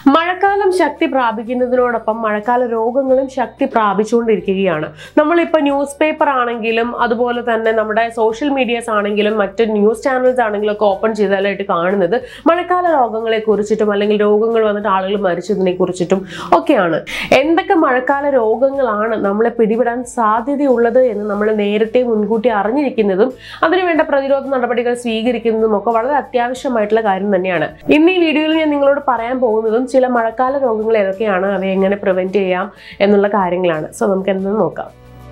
മഴക്കാലം ശക്തി പ്രാപിക്കുന്നതിനോടൊപ്പം മഴക്കാല രോഗങ്ങളും ശക്തി പ്രാപിച്ചുകൊണ്ടിരിക്കുകയാണ് നമ്മളിപ്പോൾ ന്യൂസ് പേപ്പർ ആണെങ്കിലും അതുപോലെ തന്നെ നമ്മുടെ സോഷ്യൽ മീഡിയാസ് ആണെങ്കിലും മറ്റ് ന്യൂസ് ചാനൽസ് ആണെങ്കിലും ഒക്കെ ഓപ്പൺ ചെയ്താലായിട്ട് കാണുന്നത് മഴക്കാല രോഗങ്ങളെ കുറിച്ചിട്ടും അല്ലെങ്കിൽ രോഗങ്ങൾ വന്നിട്ട് ആളുകൾ മരിച്ചതിനെ കുറിച്ചിട്ടും ഒക്കെയാണ് എന്തൊക്കെ മഴക്കാല രോഗങ്ങളാണ് നമ്മളെ പിടിപെടാൻ സാധ്യതയുള്ളത് എന്ന് നമ്മൾ നേരത്തെ മുൻകൂട്ടി അറിഞ്ഞിരിക്കുന്നതും അതിനുവേണ്ട പ്രതിരോധ നടപടികൾ സ്വീകരിക്കുന്നതും ഒക്കെ വളരെ അത്യാവശ്യമായിട്ടുള്ള കാര്യം തന്നെയാണ് ഇന്ന് ഈ വീഡിയോയിൽ ഞാൻ നിങ്ങളോട് പറയാൻ പോകുന്നതും ചില മഴക്കാല രോഗങ്ങൾ ഏതൊക്കെയാണ് അവയെ എങ്ങനെ പ്രിവെന്റ് ചെയ്യാം എന്നുള്ള കാര്യങ്ങളാണ് സോ നമുക്ക് എന്തെന്ന് നോക്കാം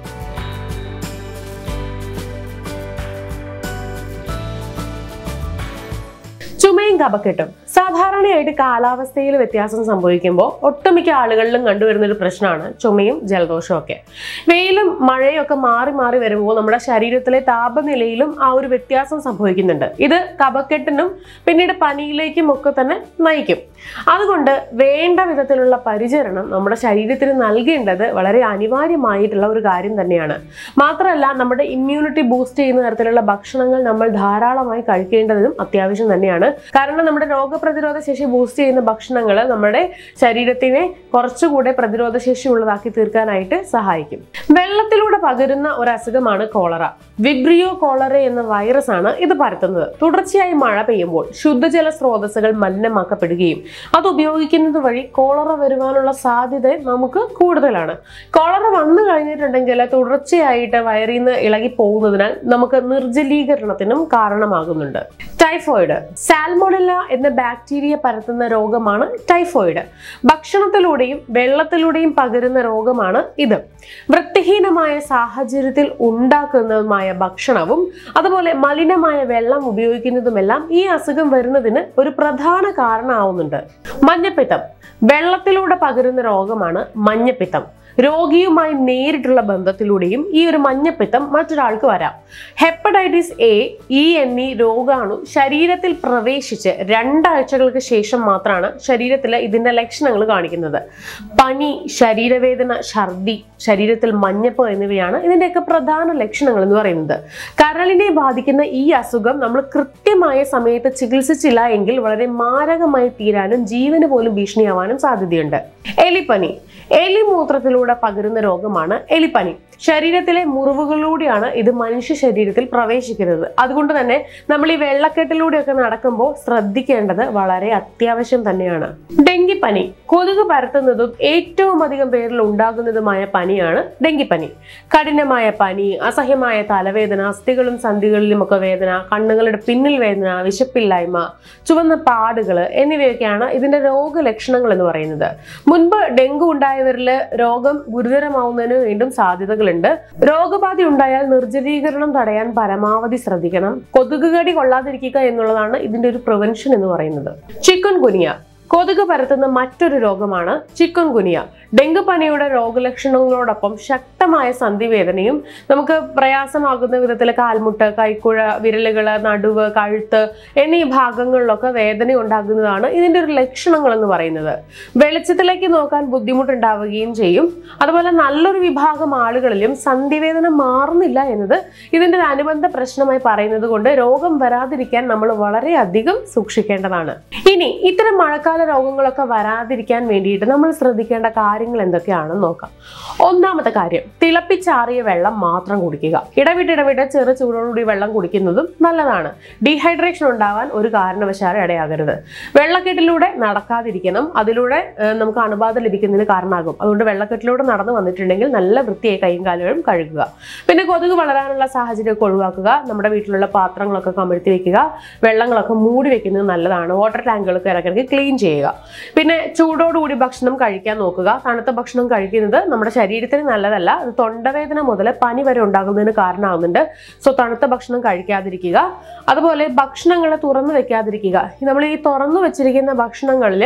ചുമയും കപക്കെട്ടും സാധാരണയായിട്ട് കാലാവസ്ഥയിൽ വ്യത്യാസം സംഭവിക്കുമ്പോൾ ഒട്ടുമിക്ക ആളുകളിലും കണ്ടുവരുന്ന ഒരു പ്രശ്നമാണ് ചുമയും ജലദോഷവും ഒക്കെ വെയിലും മഴയും ഒക്കെ മാറി മാറി വരുമ്പോൾ നമ്മുടെ ശരീരത്തിലെ താപനിലയിലും ആ ഒരു വ്യത്യാസം സംഭവിക്കുന്നുണ്ട് ഇത് കപക്കെട്ടിനും പിന്നീട് പനിയിലേക്കും ഒക്കെ തന്നെ നയിക്കും അതുകൊണ്ട് വേണ്ട വിധത്തിലുള്ള പരിചരണം നമ്മുടെ ശരീരത്തിന് നൽകേണ്ടത് വളരെ അനിവാര്യമായിട്ടുള്ള ഒരു കാര്യം തന്നെയാണ് മാത്രമല്ല നമ്മുടെ ഇമ്മ്യൂണിറ്റി ബൂസ്റ്റ് ചെയ്യുന്ന തരത്തിലുള്ള ഭക്ഷണങ്ങൾ നമ്മൾ ധാരാളമായി കഴിക്കേണ്ടതും അത്യാവശ്യം തന്നെയാണ് കാരണം നമ്മുടെ രോഗപ്രതിരോധ ശേഷി ബൂസ്റ്റ് ചെയ്യുന്ന ഭക്ഷണങ്ങൾ നമ്മുടെ ശരീരത്തിനെ കുറച്ചുകൂടെ പ്രതിരോധ ശേഷി ഉള്ളതാക്കി തീർക്കാനായിട്ട് സഹായിക്കും വെള്ളത്തിലൂടെ പകരുന്ന ഒരു അസുഖമാണ് കോളറ വിബ്രിയോ കോളറ എന്ന വൈറസ് ആണ് ഇത് പരത്തുന്നത് തുടർച്ചയായി മഴ പെയ്യുമ്പോൾ ശുദ്ധജല സ്രോതസ്സുകൾ മലിനമാക്കപ്പെടുകയും അത് ഉപയോഗിക്കുന്നത് വഴി കോളറ വരുവാനുള്ള സാധ്യത നമുക്ക് കൂടുതലാണ് കോളറ വന്നു കഴിഞ്ഞിട്ടുണ്ടെങ്കിൽ തുടർച്ചയായിട്ട് വയറിൽ നിന്ന് ഇളകി പോകുന്നതിനാൽ നമുക്ക് നിർജ്ജലീകരണത്തിനും കാരണമാകുന്നുണ്ട് ടൈഫോയിഡ് സാൽമോണല്ല എന്ന ബാക്ടീരിയ പരത്തുന്ന രോഗമാണ് ടൈഫോയിഡ് ഭക്ഷണത്തിലൂടെയും വെള്ളത്തിലൂടെയും പകരുന്ന രോഗമാണ് ഇത് വൃത്തിഹീനമായ സാഹചര്യത്തിൽ ഉണ്ടാക്കുന്നതുമായ ഭക്ഷണവും അതുപോലെ മലിനമായ വെള്ളം ഉപയോഗിക്കുന്നതുമെല്ലാം ഈ അസുഖം വരുന്നതിന് ഒരു പ്രധാന കാരണമാവുന്നുണ്ട് മഞ്ഞപ്പിത്തം വെള്ളത്തിലൂടെ പകരുന്ന രോഗമാണ് മഞ്ഞപ്പിത്തം രോഗിയുമായി നേരിട്ടുള്ള ബന്ധത്തിലൂടെയും ഈ ഒരു മഞ്ഞപ്പിത്തം മറ്റൊരാൾക്ക് വരാം ഹെപ്പറ്റൈറ്റിസ് എ ഇ എന്നീ രോഗാണു ശരീരത്തിൽ പ്രവേശിച്ച് രണ്ടാഴ്ചകൾക്ക് ശേഷം മാത്രമാണ് ശരീരത്തിൽ ഇതിന്റെ ലക്ഷണങ്ങൾ കാണിക്കുന്നത് പനി ശരീരവേദന ഛർദി ശരീരത്തിൽ മഞ്ഞപ്പ് എന്നിവയാണ് ഇതിന്റെയൊക്കെ പ്രധാന ലക്ഷണങ്ങൾ എന്ന് പറയുന്നത് കരളിനെ ബാധിക്കുന്ന ഈ അസുഖം നമ്മൾ കൃത്യമായ സമയത്ത് ചികിത്സിച്ചില്ല എങ്കിൽ വളരെ മാരകമായി തീരാനും ജീവന് പോലും ഭീഷണിയാവാനും സാധ്യതയുണ്ട് എലിപ്പനി എലിമൂത്രത്തിലൂടെ പകരുന്ന രോഗമാണ് എലിപ്പനി ശരീരത്തിലെ മുറിവുകളിലൂടെയാണ് ഇത് മനുഷ്യ ശരീരത്തിൽ പ്രവേശിക്കുന്നത് അതുകൊണ്ട് തന്നെ നമ്മൾ ഈ വെള്ളക്കെട്ടിലൂടെയൊക്കെ നടക്കുമ്പോൾ ശ്രദ്ധിക്കേണ്ടത് വളരെ അത്യാവശ്യം തന്നെയാണ് ഡെങ്കിപ്പനി കൊതുക് പരത്തുന്നതും ഏറ്റവും അധികം പേരിൽ ഉണ്ടാകുന്നതുമായ പനിയാണ് ഡെങ്കിപ്പനി കഠിനമായ പനി അസഹ്യമായ തലവേദന അസ്ഥികളും സന്ധികളിലും ഒക്കെ വേദന കണ്ണുകളുടെ പിന്നിൽ വേദന വിശപ്പില്ലായ്മ ചുവന്ന പാടുകൾ എന്നിവയൊക്കെയാണ് ഇതിന്റെ രോഗലക്ഷണങ്ങൾ എന്ന് പറയുന്നത് മുൻപ് ഡെങ്കു ഉണ്ടായവരിൽ രോഗം ഗുരുതരമാവുന്നതിന് വീണ്ടും സാധ്യതകളുണ്ട് രോഗബാധ ഉണ്ടായാൽ നിർജ്ജലീകരണം തടയാൻ പരമാവധി ശ്രദ്ധിക്കണം കൊതുക് കടി കൊള്ളാതിരിക്കുക എന്നുള്ളതാണ് ഇതിന്റെ ഒരു പ്രിവെൻഷൻ എന്ന് പറയുന്നത് ചിക്കൻ കുനിയ കൊതുക് പരത്തുന്ന മറ്റൊരു രോഗമാണ് ചിക്കൻ കുനിയ ഡെങ്കു പനിയുടെ രോഗലക്ഷണങ്ങളോടൊപ്പം ശക്തമായ സന്ധിവേദനയും നമുക്ക് പ്രയാസമാകുന്ന വിധത്തിൽ കാൽമുട്ട് കൈക്കുഴ വിരലുകൾ നടുവ് കഴുത്ത് എന്നീ ഭാഗങ്ങളിലൊക്കെ വേദന ഉണ്ടാകുന്നതാണ് ഇതിൻ്റെ ഒരു ലക്ഷണങ്ങൾ എന്ന് പറയുന്നത് വെളിച്ചത്തിലേക്ക് നോക്കാൻ ബുദ്ധിമുട്ടുണ്ടാവുകയും ചെയ്യും അതുപോലെ നല്ലൊരു വിഭാഗം ആളുകളിലും സന്ധിവേദന മാറുന്നില്ല എന്നത് ഇതിൻ്റെ ഒരു അനുബന്ധ പ്രശ്നമായി പറയുന്നത് കൊണ്ട് രോഗം വരാതിരിക്കാൻ നമ്മൾ വളരെയധികം സൂക്ഷിക്കേണ്ടതാണ് ഇനി ഇത്തരം മഴക്കാല രോഗങ്ങളൊക്കെ വരാതിരിക്കാൻ വേണ്ടിയിട്ട് നമ്മൾ ശ്രദ്ധിക്കേണ്ട കാര്യങ്ങൾ എന്തൊക്കെയാണെന്ന് നോക്കാം ഒന്നാമത്തെ കാര്യം തിളപ്പിച്ചാറിയ വെള്ളം മാത്രം കുടിക്കുക ഇടവിട്ട് ഇടവിട്ട് ചെറു ചൂടോടുകൂടി വെള്ളം കുടിക്കുന്നതും നല്ലതാണ് ഡീഹൈഡ്രേഷൻ ഉണ്ടാവാൻ ഒരു കാരണവശാലും ഇടയാകരുത് വെള്ളക്കെട്ടിലൂടെ നടക്കാതിരിക്കണം അതിലൂടെ ഏഹ്, നമുക്ക് അണുബാധ ലഭിക്കുന്നതിന് കാരണമാകും അതുകൊണ്ട് വെള്ളക്കെട്ടിലൂടെ നടന്നു വന്നിട്ടുണ്ടെങ്കിൽ നല്ല വൃത്തിയായി കൈയും കാലുകളും കഴുകുക പിന്നെ കൊതുക് വളരാനുള്ള സാഹചര്യമൊക്കെ ഒഴിവാക്കുക നമ്മുടെ വീട്ടിലുള്ള പാത്രങ്ങളൊക്കെ കമഴ്ത്തി വെക്കുക വെള്ളങ്ങളൊക്കെ മൂടി വെക്കുന്നത് നല്ലതാണ് വാട്ടർ ടാങ്കുകളൊക്കെ ഇടയ്ക്കിടയ്ക്ക് ക്ലീൻ ചെയ്യുക പിന്നെ ചൂടോടുകൂടി ഭക്ഷണം കഴിക്കാൻ നോക്കുക തണുത്ത ഭക്ഷണം കഴിക്കുന്നത് നമ്മുടെ ശരീരത്തിന് നല്ലതല്ല അത് തൊണ്ടവേദന മുതൽ പനി വരെ ഉണ്ടാകുന്നതിന് കാരണമാകുന്നുണ്ട് സോ തണുത്ത ഭക്ഷണം കഴിക്കാതിരിക്കുക അതുപോലെ ഭക്ഷണങ്ങൾ തുറന്നു വെക്കാതിരിക്കുക നമ്മൾ ഈ തുറന്നു വെച്ചിരിക്കുന്ന ഭക്ഷണങ്ങളിൽ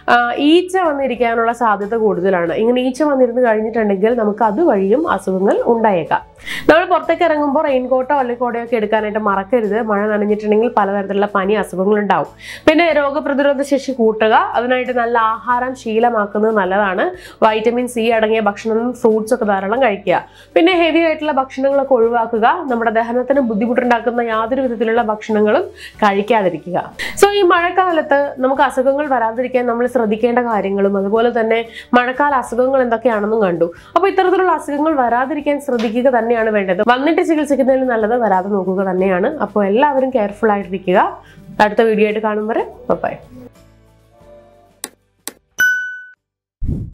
ഈച്ച വന്നിരിക്കാനുള്ള സാധ്യത കൂടുതലാണ് ഇങ്ങനെ ഈച്ച വന്നിരുന്ന് കഴിഞ്ഞിട്ടുണ്ടെങ്കിൽ നമുക്ക് അതുവഴിയും അസുഖങ്ങൾ ഉണ്ടായേക്കാം നമ്മൾ പുറത്തേക്ക് ഇറങ്ങുമ്പോൾ റെയിൻകോട്ടോ അല്ലെങ്കിൽ കോടയൊക്കെ എടുക്കാനായിട്ട് മറക്കരുത് മഴ നനഞ്ഞിട്ടുണ്ടെങ്കിൽ പലതരത്തിലുള്ള പനി അസുഖങ്ങൾ ഉണ്ടാവും പിന്നെ രോഗപ്രതിരോധ ശേഷി കൂട്ടുക കൂട്ടുക അതിനായിട്ട് നല്ല ആഹാരം ശീലമാക്കുന്നത് നല്ലതാണ് വൈറ്റമിൻ സി അടങ്ങിയ ഭക്ഷണം ഫ്രൂട്ട്സ് ഒക്കെ ധാരാളം കഴിക്കുക പിന്നെ ഹെവി ആയിട്ടുള്ള ഭക്ഷണങ്ങളൊക്കെ ഒഴിവാക്കുക നമ്മുടെ ദഹനത്തിന് ബുദ്ധിമുട്ടുണ്ടാക്കുന്ന യാതൊരു വിധത്തിലുള്ള ഭക്ഷണങ്ങളും കഴിക്കാതിരിക്കുക സോ ഈ മഴക്കാലത്ത് നമുക്ക് അസുഖങ്ങൾ വരാതിരിക്കാൻ നമ്മൾ ശ്രദ്ധിക്കേണ്ട കാര്യങ്ങളും അതുപോലെ തന്നെ മഴക്കാല അസുഖങ്ങൾ എന്തൊക്കെയാണെന്നും കണ്ടു അപ്പോൾ ഇത്തരത്തിലുള്ള അസുഖങ്ങൾ വരാതിരിക്കാൻ ശ്രദ്ധിക്കുക തന്നെയാണ് വേണ്ടത് വന്നിട്ട് ചികിത്സിക്കുന്നതിൽ നല്ലത് വരാതെ നോക്കുക തന്നെയാണ് അപ്പോൾ എല്ലാവരും കെയർഫുൾ ആയിട്ടിരിക്കുക അടുത്ത വീഡിയോ ആയിട്ട് കാണും വരെ ബൈ